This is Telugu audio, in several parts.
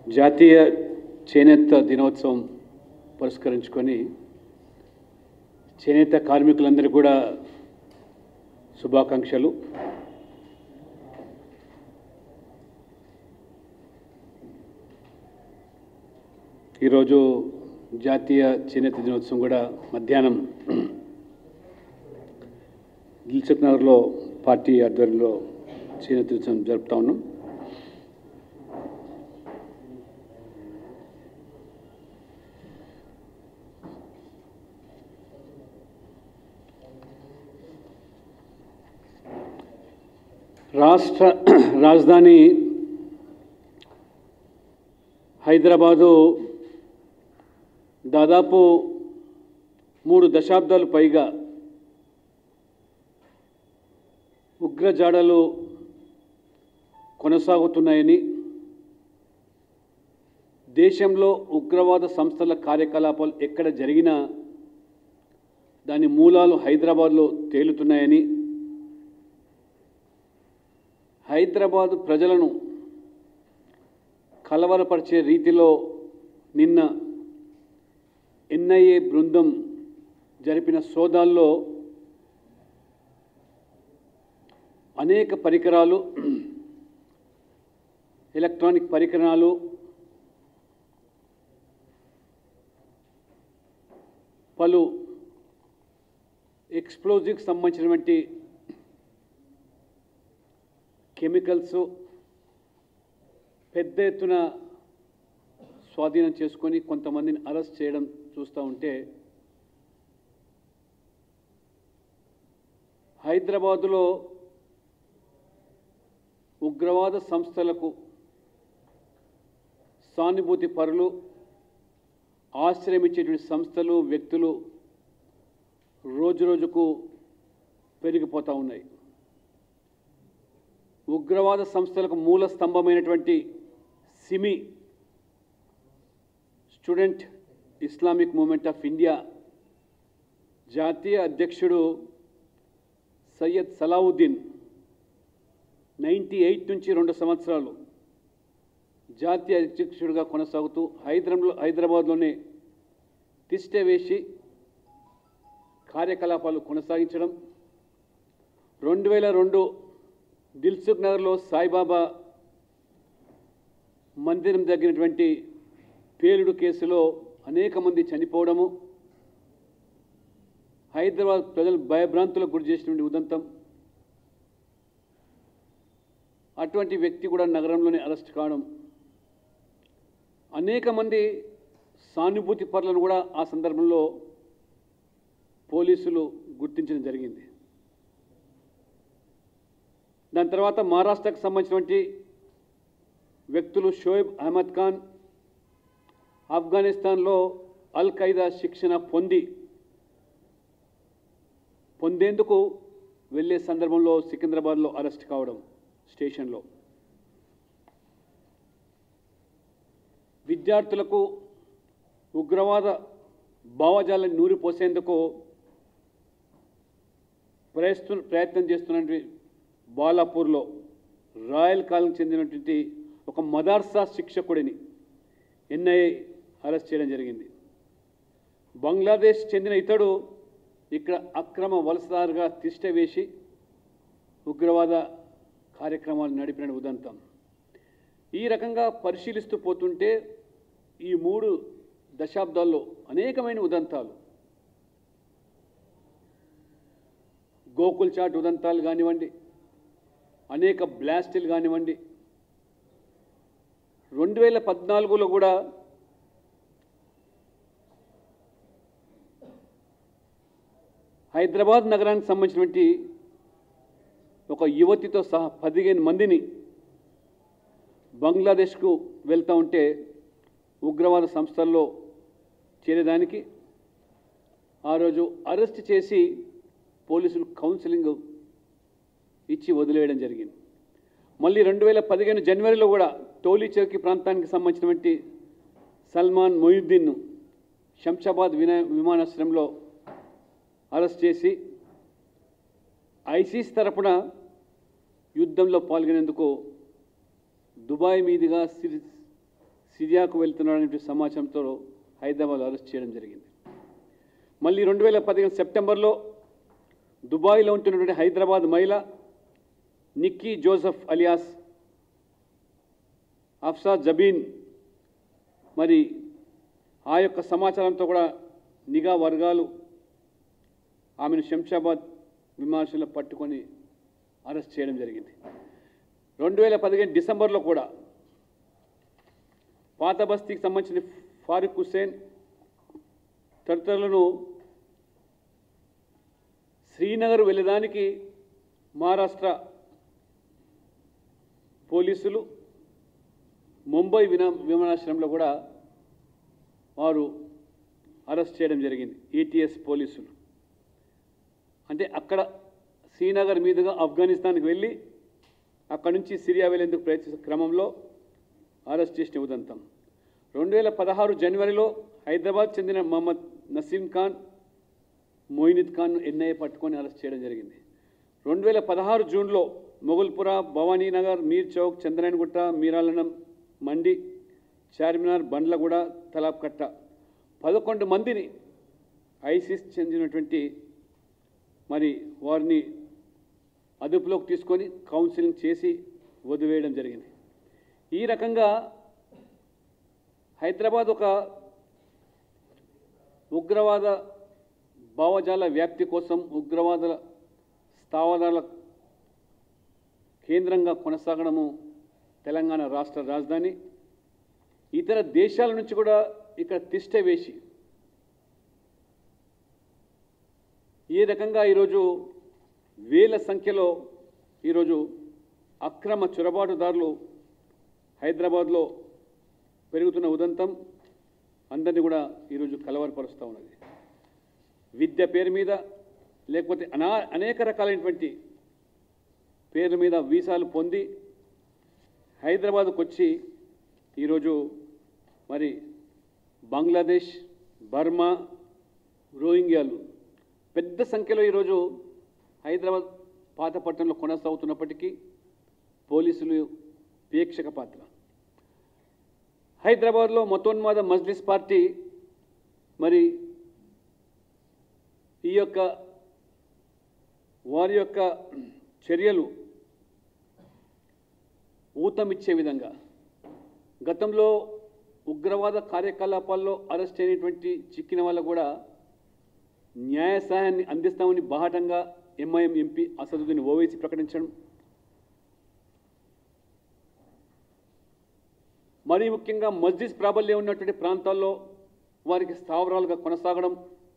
జాతీయ చేనేత దినోత్సవం పురస్కరించుకొని చేనేత కార్మికులందరికీ కూడా శుభాకాంక్షలు ఈరోజు జాతీయ చేనేత దినోత్సవం కూడా మధ్యాహ్నం దిల్సుఖ్ నగర్లో పార్టీ ఆధ్వర్యంలో చేనేత దినోత్సవం జరుపుతా ఉన్నాం రాష్ట్ర రాజధాని హైదరాబాదు దాదాపు మూడు దశాబ్దాలు పైగా ఉగ్రజాడలు కొనసాగుతున్నాయని దేశంలో ఉగ్రవాద సంస్థల కార్యకలాపాలు ఎక్కడ జరిగినా దాని మూలాలు హైదరాబాద్లో తేలుతున్నాయని హైదరాబాదు ప్రజలను కలవరపరిచే రీతిలో నిన్న ఎన్ఐఏ బృందం జరిపిన సోదాల్లో అనేక పరికరాలు ఎలక్ట్రానిక్ పరికరాలు పలు ఎక్స్ప్లోజివ్కి సంబంధించినటువంటి కెమికల్స్ పెద్ద ఎత్తున స్వాధీనం చేసుకొని కొంతమందిని అరెస్ట్ చేయడం చూస్తూ ఉంటే హైదరాబాదులో ఉగ్రవాద సంస్థలకు సానుభూతి పరులు ఆశ్రయమిచ్చేటువంటి సంస్థలు వ్యక్తులు రోజురోజుకు పెరిగిపోతూ ఉన్నాయి ఉగ్రవాద సంస్థలకు మూల స్తంభమైనటువంటి SIMI student Islamic movement of India జాతీయ అధ్యక్షుడు సయ్యద్ సలావుద్దీన్ నైంటీ ఎయిట్ నుంచి రెండు సంవత్సరాలు జాతీయ అధ్యక్షుడిగా కొనసాగుతూ హైదరాబాద్లో హైదరాబాద్లోనే తిష్ట వేసి కార్యకలాపాలు కొనసాగించడం రెండు వేల రెండు దిల్సుఖ్ నగర్లో సాయిబాబా మందిరం జరిగినటువంటి పేలుడు కేసులో అనేక మంది చనిపోవడము హైదరాబాద్ ప్రజలు భయభ్రాంతులకు గురి చేసినటువంటి ఉదంతం అటువంటి వ్యక్తి కూడా నగరంలోనే అరెస్ట్ కావడం అనేక మంది సానుభూతి పరులను కూడా ఆ సందర్భంలో పోలీసులు గుర్తించడం జరిగింది దాని తర్వాత మహారాష్ట్రకు సంబంధించినటువంటి వ్యక్తులు షోయబ్ అహ్మద్ ఖాన్ ఆఫ్ఘనిస్తాన్లో అల్ ఖైదా శిక్షణ పొంది పొందేందుకు వెళ్ళే సందర్భంలో సికింద్రాబాద్లో అరెస్ట్ కావడం స్టేషన్లో విద్యార్థులకు ఉగ్రవాద భావజాలను నూరిపోసేందుకు ప్రయత్న ప్రయత్నం చేస్తున్నటువంటి బాలాపూర్లో రాయల్ కాలనీకి చెందినటువంటి ఒక మదర్సా శిక్షకుడిని ఎన్ఐఏ అరెస్ట్ చేయడం జరిగింది బంగ్లాదేశ్ చెందిన ఇతడు ఇక్కడ అక్రమ వలసదారుగా తిష్ట వేసి ఉగ్రవాద కార్యక్రమాలు నడిపిన ఉదంతం ఈ రకంగా పరిశీలిస్తూ పోతుంటే ఈ మూడు దశాబ్దాల్లో అనేకమైన ఉదంతాలు గోకుల్ చాట్ ఉదంతాలు కానివ్వండి అనేక బ్లాస్టులు కానివ్వండి రెండు వేల పద్నాలుగులో కూడా హైదరాబాద్ నగరానికి సంబంధించినటువంటి ఒక యువతితో సహా పదిహేను మందిని బంగ్లాదేశ్కు వెళ్తూ ఉంటే ఉగ్రవాద సంస్థల్లో చేరేదానికి ఆ రోజు అరెస్ట్ చేసి పోలీసులు కౌన్సిలింగ్ ఇచ్చి వదిలేయడం జరిగింది మళ్ళీ రెండు వేల పదిహేను జనవరిలో కూడా టోలీ చౌకీ ప్రాంతానికి సంబంధించినటువంటి సల్మాన్ మొయిద్దీన్ను శంషాబాద్ వినా విమానాశ్రయంలో అరెస్ట్ చేసి ఐసీస్ తరపున యుద్ధంలో పాల్గొనేందుకు దుబాయ్ మీదుగా సిరి సిరియాకు వెళ్తున్నాడనే సమాచారంతో హైదరాబాద్ అరెస్ట్ చేయడం జరిగింది మళ్ళీ రెండు వేల పదిహేను సెప్టెంబర్లో దుబాయ్లో ఉంటున్నటువంటి హైదరాబాద్ మహిళ Nikki Joseph alias Afsa Jabeen మరి ఆ యొక్క సమాచారంతో కూడా నిఘా వర్గాలు ఆమెను శంషాబాద్ విమర్శలు పట్టుకొని అరెస్ట్ చేయడం జరిగింది రెండు వేల పదిహేను డిసెంబర్లో కూడా పాత బస్తీకి సంబంధించిన ఫారూక్ హుస్సేన్ తదితరులను శ్రీనగర్ వెళ్ళడానికి మహారాష్ట్ర పోలీసులు ముంబై వినా విమానాశ్రయంలో కూడా వారు అరెస్ట్ చేయడం జరిగింది ఏటీఎస్ పోలీసులు అంటే అక్కడ శ్రీనగర్ మీదుగా ఆఫ్ఘనిస్తాన్కి వెళ్ళి అక్కడి నుంచి సిరియా వెళ్ళేందుకు ప్రయత్నించే క్రమంలో అరెస్ట్ చేసిన ఉదంతం రెండు వేల పదహారు జనవరిలో హైదరాబాద్ చెందిన మహమ్మద్ నసీం ఖాన్ మోయినిద్ ఖాన్ ఎన్ఐఏ పట్టుకొని అరెస్ట్ చేయడం జరిగింది రెండు వేల పదహారు జూన్లో మొగుల్పుర భవానీనగర్ మీర్ చౌక్ చంద్రాయణగుట్ట మీరాలనం మండి చార్మినార్ బండ్లగూడ తలాబ్కట్ట పదకొండు మందిని ఐసిస్ చెందినటువంటి మరి వారిని అదుపులోకి తీసుకొని కౌన్సిలింగ్ చేసి వదిలేయడం జరిగింది ఈ రకంగా హైదరాబాద్ ఒక ఉగ్రవాద భావజాల వ్యాప్తి కోసం ఉగ్రవాద స్థావరాల కేంద్రంగా కొనసాగడము తెలంగాణ రాష్ట్ర రాజధాని ఇతర దేశాల నుంచి కూడా ఇక్కడ తిష్ట వేసి ఈ రకంగా ఈరోజు వేల సంఖ్యలో ఈరోజు అక్రమ చొరబాటుదారులు హైదరాబాద్లో పెరుగుతున్న ఉదంతం అందరినీ కూడా ఈరోజు కలవరపరుస్తూ ఉన్నది విద్య పేరు మీద లేకపోతే అనా అనేక రకాలైనటువంటి పేర్ల మీద వీసాలు పొంది హైదరాబాద్కు వచ్చి ఈరోజు మరి బంగ్లాదేశ్ బర్మా రోహింగ్యాలు పెద్ద సంఖ్యలో ఈరోజు హైదరాబాద్ పాతపట్నంలో కొనసాగుతున్నప్పటికీ పోలీసులు ప్రేక్షక పాత్ర హైదరాబాద్లో మతోన్మాద మజ్లిస్ పార్టీ మరి ఈ యొక్క వారి యొక్క చర్యలు ఊతమిచ్చే విధంగా గతంలో ఉగ్రవాద కార్యకలాపాల్లో అరెస్ట్ అయినటువంటి చిక్కిన వాళ్ళకు కూడా న్యాయ సహాయాన్ని అందిస్తామని బాహటంగా ఎంఐఎం ఎంపీ అసదుద్దీన్ ఓవైసీ ప్రకటించడం మరీ ముఖ్యంగా మస్జిద్ ప్రాబల్యం ఉన్నటువంటి ప్రాంతాల్లో వారికి స్థావరాలుగా కొనసాగడం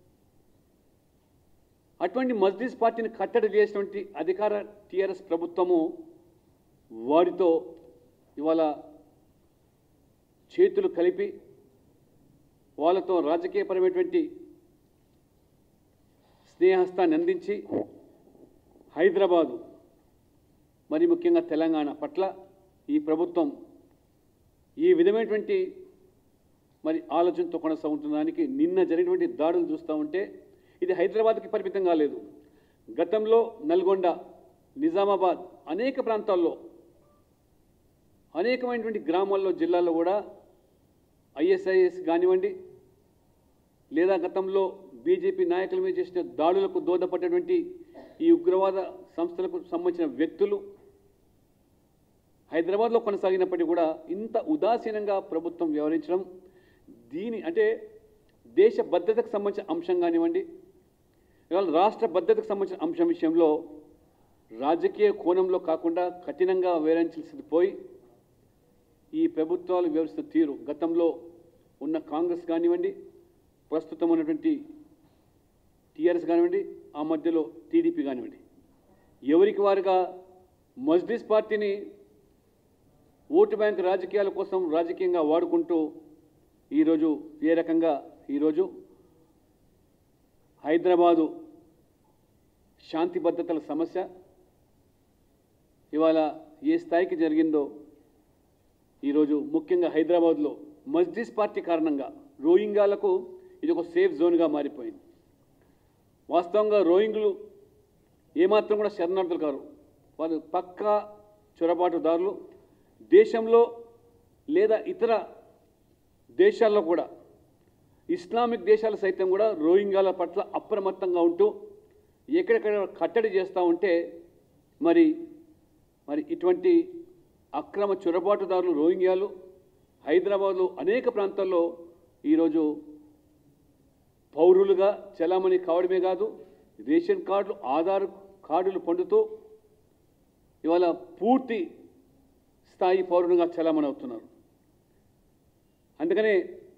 అటువంటి మస్జిద్ పార్టీని కట్టడి చేసినటువంటి అధికార టీఆర్ఎస్ ప్రభుత్వము వారితో ఇవాళ చేతులు కలిపి వాళ్ళతో రాజకీయపరమైనటువంటి స్నేహస్తాన్ని అందించి హైదరాబాదు మరి ముఖ్యంగా తెలంగాణ పట్ల ఈ ప్రభుత్వం ఈ విధమైనటువంటి మరి ఆలోచనతో కొనసాగుతున్నదానికి నిన్న జరిగినటువంటి దాడులు చూస్తూ ఉంటే ఇది హైదరాబాద్కి పరిమితం కాలేదు గతంలో నల్గొండ నిజామాబాద్ అనేక ప్రాంతాల్లో అనేకమైనటువంటి గ్రామాల్లో జిల్లాల్లో కూడా ఐఎస్ఐఎస్ కానివ్వండి లేదా గతంలో బీజేపీ నాయకుల మీద చేసిన దాడులకు దోహదపడ్డటువంటి ఈ ఉగ్రవాద సంస్థలకు సంబంధించిన వ్యక్తులు హైదరాబాద్లో కొనసాగినప్పటికీ కూడా ఇంత ఉదాసీనంగా ప్రభుత్వం వ్యవహరించడం దీని అంటే దేశ భద్రతకు సంబంధించిన అంశం కానివ్వండి ఇవాళ రాష్ట్ర భద్రతకు సంబంధించిన అంశం విషయంలో రాజకీయ కోణంలో కాకుండా కఠినంగా వ్యవహరించాల్సింది పోయి ఈ ప్రభుత్వాలు వ్యవహరిస్తున్న తీరు గతంలో ఉన్న కాంగ్రెస్ కానివ్వండి ప్రస్తుతం ఉన్నటువంటి టీఆర్ఎస్ కానివ్వండి ఆ మధ్యలో టీడీపీ కానివ్వండి ఎవరికి వారుగా మజ్లిస్ పార్టీని ఓటు బ్యాంక్ రాజకీయాల కోసం రాజకీయంగా వాడుకుంటూ ఈరోజు ఏ రకంగా ఈరోజు హైదరాబాదు శాంతి భద్రతల సమస్య ఇవాళ ఏ స్థాయికి జరిగిందో ఈరోజు ముఖ్యంగా హైదరాబాద్లో మస్జిద్ పార్టీ కారణంగా రోహింగ్యాలకు ఇది ఒక సేఫ్ జోన్గా మారిపోయింది వాస్తవంగా రోహింగ్లు ఏమాత్రం కూడా శరణార్థులు కారు వాళ్ళు పక్కా చొరబాటుదారులు దేశంలో లేదా ఇతర దేశాల్లో కూడా ఇస్లామిక్ దేశాలు సైతం కూడా రోహింగ్యాల పట్ల అప్రమత్తంగా ఉంటూ ఎక్కడెక్కడ కట్టడి చేస్తూ ఉంటే మరి మరి ఇటువంటి అక్రమ చొరబాటుదారులు రోహింగ్యాలు హైదరాబాద్లో అనేక ప్రాంతాల్లో ఈరోజు పౌరులుగా చలామణి కావడమే కాదు రేషన్ కార్డులు ఆధార్ కార్డులు పొందుతూ ఇవాళ పూర్తి స్థాయి పౌరులుగా చలామణి అవుతున్నారు అందుకనే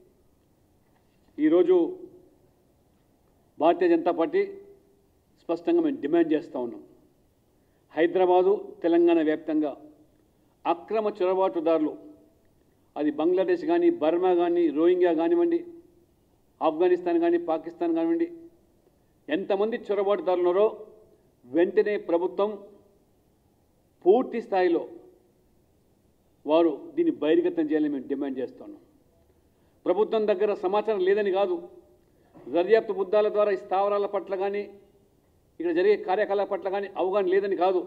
ఈరోజు భారతీయ జనతా పార్టీ స్పష్టంగా మేము డిమాండ్ చేస్తూ ఉన్నాం హైదరాబాదు తెలంగాణ వ్యాప్తంగా అక్రమ చొరబాటుదారులు అది బంగ్లాదేశ్ కానీ బర్మా కానీ రోహింగ్యా కానివ్వండి ఆఫ్ఘనిస్తాన్ కానీ పాకిస్తాన్ కానివ్వండి ఎంతమంది చొరబాటుదారులు ఉన్నారో వెంటనే ప్రభుత్వం పూర్తి స్థాయిలో వారు దీన్ని బహిర్గతం చేయాలని మేము డిమాండ్ చేస్తున్నాం ప్రభుత్వం దగ్గర సమాచారం లేదని కాదు దర్యాప్తు బుద్ధాల ద్వారా ఈ స్థావరాల పట్ల కానీ ఇక్కడ జరిగే కార్యకలాపాల పట్ల కానీ అవగాహన లేదని కాదు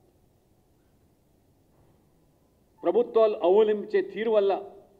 ప్రభుత్వాలు అవలంబించే తీరు వల్ల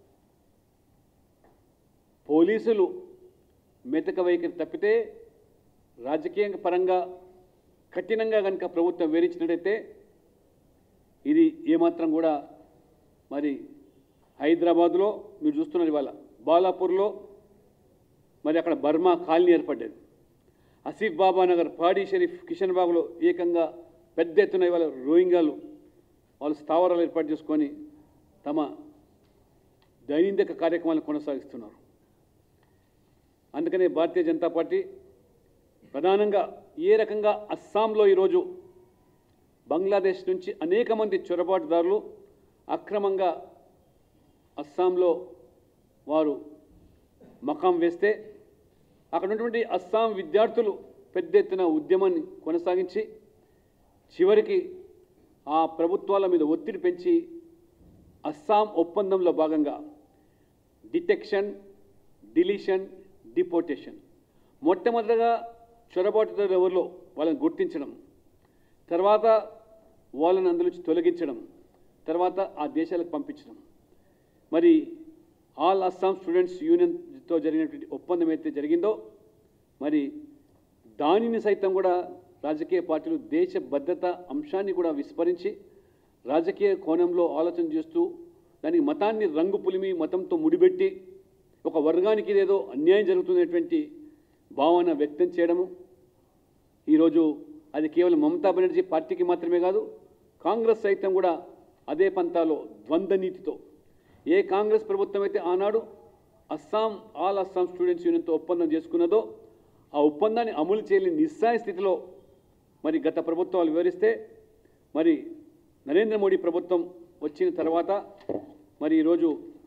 పోలీసులు మెతక వైఖరి తప్పితే రాజకీయ పరంగా కఠినంగా కనుక ప్రభుత్వం వివరించినట్టయితే ఇది ఏమాత్రం కూడా మరి హైదరాబాద్లో మీరు చూస్తున్నారు ఇవాళ బాలాపూర్లో మరి అక్కడ బర్మా కాలనీ ఏర్పడ్డది ఆసిఫ్ బాబా నగర్ పాడి షరీఫ్ కిషన్ బాగులో ఏకంగా పెద్ద ఎత్తున ఇవాళ రోహింగాలు వాళ్ళు స్థావరాలు ఏర్పాటు చేసుకొని తమ దైనందిక కార్యక్రమాలను కొనసాగిస్తున్నారు అందుకనే భారతీయ జనతా పార్టీ ప్రధానంగా ఏ రకంగా అస్సాంలో ఈరోజు బంగ్లాదేశ్ నుంచి అనేక మంది చొరబాటుదారులు అక్రమంగా అస్సాంలో వారు మకాం వేస్తే అక్కడ ఉన్నటువంటి అస్సాం విద్యార్థులు పెద్ద ఎత్తున ఉద్యమాన్ని కొనసాగించి చివరికి ఆ ప్రభుత్వాల మీద ఒత్తిడి పెంచి అస్సాం ఒప్పందంలో భాగంగా డిటెక్షన్ డిలీషన్ డిపోటేషన్ మొట్టమొదటగా చొరబాటుదారు ఎవరిలో వాళ్ళని గుర్తించడం తర్వాత వాళ్ళని అందులోంచి తొలగించడం తర్వాత ఆ దేశాలకు పంపించడం మరి ఆల్ అస్సాం స్టూడెంట్స్ యూనియన్తో జరిగినటువంటి ఒప్పందం అయితే జరిగిందో మరి దానిని సైతం కూడా రాజకీయ పార్టీలు దేశ భద్రత అంశాన్ని కూడా విస్మరించి రాజకీయ కోణంలో ఆలోచన చేస్తూ దానికి మతాన్ని రంగు పులిమి మతంతో ముడిపెట్టి ఒక వర్గానికి ఇదేదో అన్యాయం జరుగుతున్నటువంటి భావన వ్యక్తం చేయడము ఈరోజు అది కేవలం మమతా బెనర్జీ పార్టీకి మాత్రమే కాదు కాంగ్రెస్ సైతం కూడా అదే పంతాలో ద్వంద్వ నీతితో ఏ కాంగ్రెస్ ప్రభుత్వం అయితే ఆనాడు అస్సాం ఆల్ అస్సాం స్టూడెంట్స్ యూనియన్తో ఒప్పందం చేసుకున్నదో ఆ ఒప్పందాన్ని అమలు చేయలేని నిస్సాయ స్థితిలో మరి గత ప్రభుత్వాలు వివరిస్తే మరి నరేంద్ర మోడీ ప్రభుత్వం వచ్చిన తర్వాత మరి ఈరోజు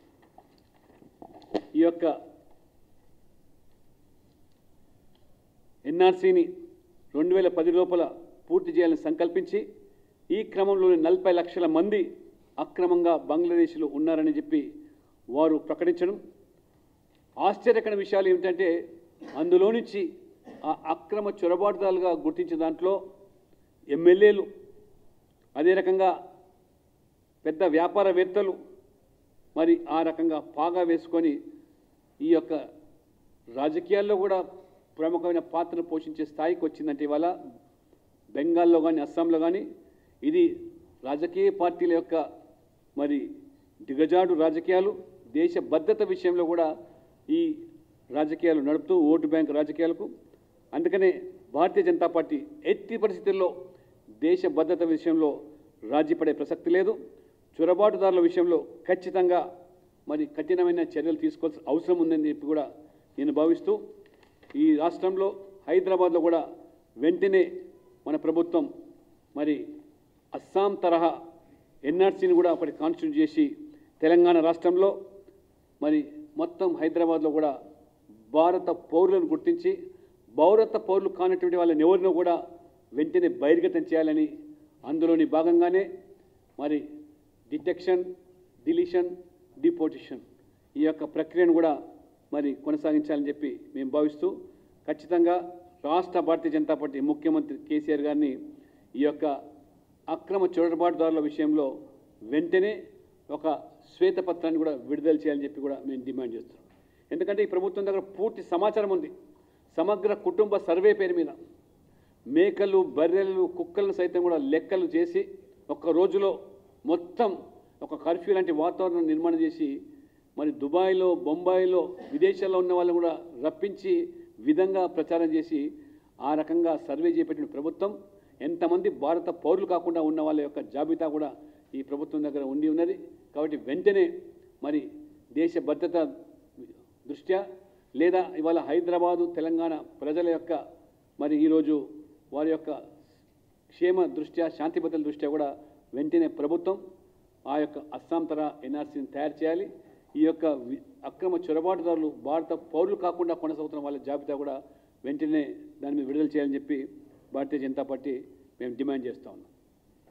ఈ యొక్క ఎన్ఆర్సీని రెండు వేల పది లోపల పూర్తి చేయాలని సంకల్పించి ఈ క్రమంలోనే నలభై లక్షల మంది అక్రమంగా బంగ్లాదేశ్లో ఉన్నారని చెప్పి వారు ప్రకటించడం ఆశ్చర్యకర విషయాలు ఏమిటంటే అందులో నుంచి ఆ అక్రమ చొరబాటుదారులుగా గుర్తించిన దాంట్లో ఎమ్మెల్యేలు అదే రకంగా పెద్ద వ్యాపారవేత్తలు మరి ఆ రకంగా పాగా వేసుకొని ఈ యొక్క రాజకీయాల్లో కూడా ప్రముఖమైన పాత్రను పోషించే స్థాయికి వచ్చిందంటే ఇవాళ బెంగాల్లో కానీ అస్సాంలో కానీ ఇది రాజకీయ పార్టీల యొక్క మరి దిగజాడు రాజకీయాలు దేశ భద్రత విషయంలో కూడా ఈ రాజకీయాలు నడుపుతూ ఓటు బ్యాంక్ రాజకీయాలకు అందుకనే భారతీయ జనతా పార్టీ ఎట్టి పరిస్థితుల్లో దేశ భద్రత విషయంలో రాజీ పడే ప్రసక్తి లేదు చొరబాటుదారుల విషయంలో ఖచ్చితంగా మరి కఠినమైన చర్యలు తీసుకోవాల్సిన అవసరం ఉందని చెప్పి కూడా నేను భావిస్తూ ఈ రాష్ట్రంలో హైదరాబాద్లో కూడా వెంటనే మన ప్రభుత్వం మరి అస్సాం తరహా ఎన్ఆర్సీని కూడా ఒకటి కాన్స్టిట్యూట్ చేసి తెలంగాణ రాష్ట్రంలో మరి మొత్తం హైదరాబాద్లో కూడా భారత పౌరులను గుర్తించి భారత పౌరులు కానటువంటి వాళ్ళని ఎవరినో కూడా వెంటనే బహిర్గతం చేయాలని అందులోని భాగంగానే మరి డిటెక్షన్ డిలీషన్ డిపోటిషన్ ఈ యొక్క ప్రక్రియను కూడా మరి కొనసాగించాలని చెప్పి మేము భావిస్తూ ఖచ్చితంగా రాష్ట్ర భారతీయ జనతా పార్టీ ముఖ్యమంత్రి కేసీఆర్ గారిని ఈ యొక్క అక్రమ చొరబాటుదారుల విషయంలో వెంటనే ఒక శ్వేతపత్రాన్ని కూడా విడుదల చేయాలని చెప్పి కూడా మేము డిమాండ్ చేస్తున్నాం ఎందుకంటే ఈ ప్రభుత్వం దగ్గర పూర్తి సమాచారం ఉంది సమగ్ర కుటుంబ సర్వే పేరు మీద మేకలు బర్రెలు కుక్కలను సైతం కూడా లెక్కలు చేసి ఒక్క రోజులో మొత్తం ఒక కర్ఫ్యూ లాంటి వాతావరణం నిర్మాణం చేసి మరి దుబాయ్లో బొంబాయిలో విదేశాల్లో ఉన్న వాళ్ళు కూడా రప్పించి విధంగా ప్రచారం చేసి ఆ రకంగా సర్వే చేపట్టిన ప్రభుత్వం ఎంతమంది భారత పౌరులు కాకుండా ఉన్న వాళ్ళ యొక్క జాబితా కూడా ఈ ప్రభుత్వం దగ్గర ఉండి ఉన్నది కాబట్టి వెంటనే మరి దేశ భద్రత దృష్ట్యా లేదా ఇవాళ హైదరాబాదు తెలంగాణ ప్రజల యొక్క మరి ఈరోజు వారి యొక్క క్షేమ దృష్ట్యా శాంతి భద్రతల దృష్ట్యా కూడా వెంటనే ప్రభుత్వం ఆ యొక్క అస్సాం తర ఎన్ఆర్సీని తయారు చేయాలి ఈ యొక్క వి- అక్రమ చొరబాటుదారులు భారత పౌరులు కాకుండా కొనసాగుతున్న వాళ్ళ జాబితా కూడా వెంటనే దాని మీద విడుదల చేయాలని చెప్పి భారతీయ జనతా పార్టీ మేము డిమాండ్ చేస్తా ఉన్నాం